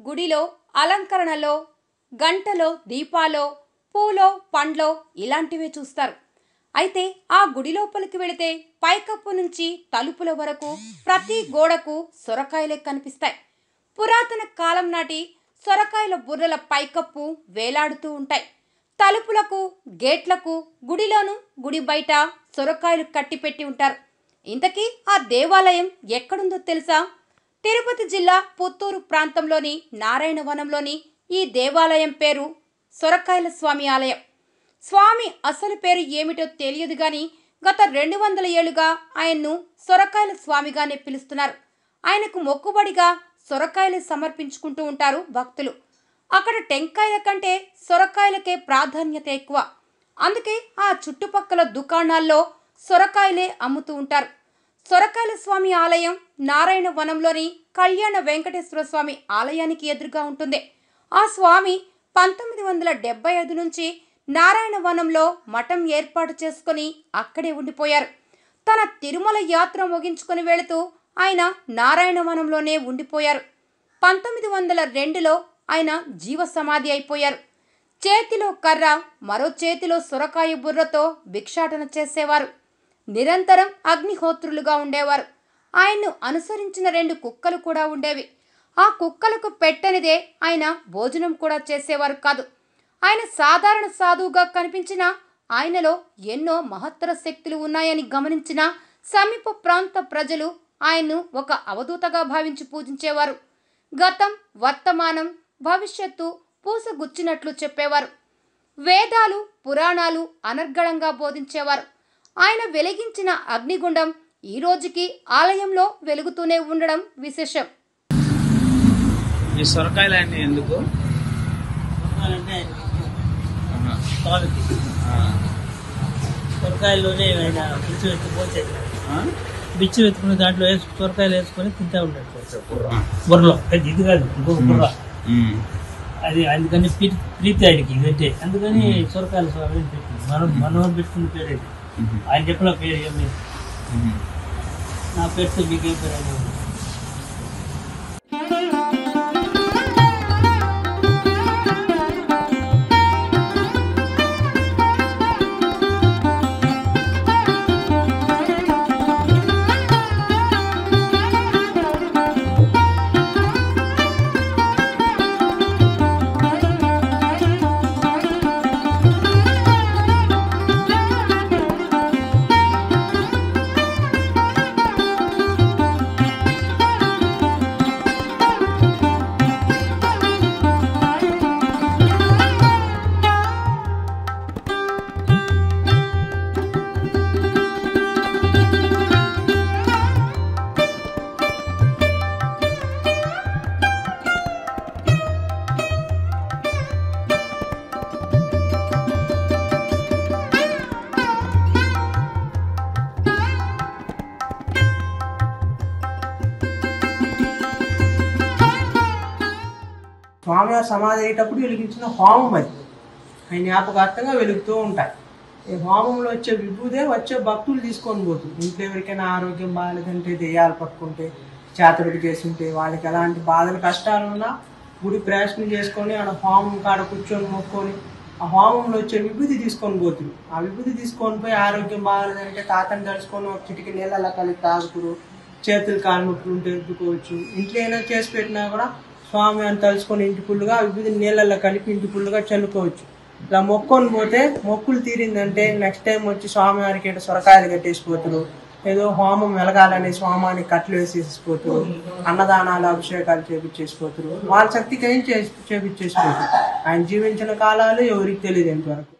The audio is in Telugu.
గుడిలో అలంకరణలో గంటలో దీపాలో పూలో పండ్లో ఇలాంటివే చూస్తారు అయితే ఆ గుడి లోపలికి వెళితే పైకప్పు నుంచి తలుపుల వరకు ప్రతి గోడకు సొరకాయలే కనిపిస్తాయి పురాతన కాలం నాటి సొరకాయల బుర్రల పైకప్పు వేలాడుతూ ఉంటాయి తలుపులకు గేట్లకు గుడిలోను గుడి బయట సొరకాయలు కట్టిపెట్టి ఉంటారు ఇంతకీ ఆ దేవాలయం ఎక్కడుందో తెలుసా తిరుపతి జిల్లా పుత్తూరు ప్రాంతంలోని నారాయణవనంలోని ఈ దేవాలయం పేరు సొరకాయల స్వామి ఆలయం స్వామి అసలు పేరు ఏమిటో తెలియదు గాని గత రెండు వందల ఏళ్లుగా ఆయన్ను సొరకాయల స్వామిగానే పిలుస్తున్నారు ఆయనకు మొక్కుబడిగా సొరకాయలు సమర్పించుకుంటూ ఉంటారు భక్తులు అక్కడ టెంకాయల కంటే సొరకాయలకే ప్రాధాన్యత ఎక్కువ అందుకే ఆ చుట్టుపక్కల దుకాణాల్లో సొరకాయలే అమ్ముతూ ఉంటారు సొరకాయల స్వామి ఆలయం నారాయణ వనంలోని కళ్యాణ వెంకటేశ్వర స్వామి ఆలయానికి ఎదురుగా ఉంటుంది ఆ స్వామి పంతొమ్మిది వందల డెబ్బై ఐదు నుంచి నారాయణ వనంలో మఠం ఏర్పాటు చేసుకొని అక్కడే ఉండిపోయారు తన తిరుమల యాత్ర ముగించుకొని వెళుతూ ఆయన నారాయణ వనంలోనే ఉండిపోయారు పంతొమ్మిది వందల రెండులో ఆయన జీవ సమాధి అయిపోయారు చేతిలో కర్ర మరో చేతిలో సొరకాయ బుర్రతో భిక్షాటన చేసేవారు నిరంతరం అగ్నిహోత్రులుగా ఉండేవారు ఆయన్ను అనుసరించిన రెండు కుక్కలు కూడా ఉండేవి ఆ కుక్కలకు పెట్టనిదే ఆయన భోజనం కూడా చేసేవారు కాదు ఆయన సాధారణ సాధువుగా కనిపించిన ఆయనలో ఎన్నో మహత్తర శక్తులు ఉన్నాయని గమనించిన సమీప ప్రాంత ప్రజలు ఆయన్ను ఒక అవధూతగా భావించి పూజించేవారు గతం వర్తమానం భవిష్యత్తు పూసగుచ్చినట్లు చెప్పేవారు వేదాలు పురాణాలు అనర్గళంగా బోధించేవారు ఆయన వెలిగించిన అగ్నిగుండం ఈ రోజుకి ఆలయంలో వెలుగుతూనే ఉండడం విశేషం ఈ సొరకాయలు అన్ని ఎందుకు అంటే ఆహా. పాలకి ఆ. సొరకాయల్లోనే ఆయన బిచ్చు ఎత్తి పోసేది ఆ? బిచ్చు ఎత్తుకుని దాంట్లో వేసి సొరకాయలు వేసుకొని తింటా ఉంటాడు ఆ. బుర్రలో అది ఇది కాదు ఇంకొక బుర్ర ఉమ్. అది అందుకని ప్రీతి ప్రీతి ఆయనకి ఇదంటే అందుకని సొరకాయల స్వామి అని పెట్టింది మనం మనం పెట్టుకున్న పేరు ఇది ఉహు. ఆయన చెప్పిన పేరు ఏమి ఉహు. నా పేరుతో మీకేం పేరు అని స్వామివారి సమాధి అయ్యేటప్పుడు వెలిగించిన హోమం అది ఆయన జ్ఞాపకార్థంగా వెలుగుతూ ఉంటాయి ఈ హోమంలో వచ్చే విభూదే వచ్చే భక్తులు తీసుకొని పోతుంది ఇంట్లో ఎవరికైనా ఆరోగ్యం బాగాలేదంటే దెయ్యాలు పట్టుకుంటే చేతబడి చేస్తుంటే వాళ్ళకి ఎలాంటి బాధలు కష్టాలు ఉన్నా గుడి ప్రదర్శన చేసుకొని ఆడ హోమం కాడ కూర్చొని మొక్కొని ఆ హోమంలో వచ్చే విభూతి తీసుకొని పోతుంది ఆ విభూతి తీసుకొని పోయి ఆరోగ్యం బాగాలేదంటే తాతని తలుచుకొని ఒక చిటికి నీళ్ళలా కలిపి తాగుతురు చేతులు కాలు నొప్పులు ఉంటే ఎత్తుకోవచ్చు ఇంట్లో అయినా చేసి పెట్టినా కూడా స్వామి అని తలుచుకొని ఇంటి పుల్లుగా ఆ వివిధ నీళ్ళల్లో కలిపి ఇంటి పుల్లుగా చల్లుకోవచ్చు ఇలా మొక్కొని పోతే మొక్కులు తీరిందంటే నెక్స్ట్ టైం వచ్చి స్వామి వారికి ఏదో సొరకాయలు కట్టేసిపోతారు ఏదో హోమం వెలగాలని స్వామాన్ని కట్లు వేసేసిపోతారు అన్నదానాలు అభిషేకాలు చేపించేసిపోతారు వాళ్ళ శక్తికి ఏం చేసి చేపించేసిపోతారు ఆయన జీవించిన కాలాలు ఎవరికి తెలియదు ఇంతవరకు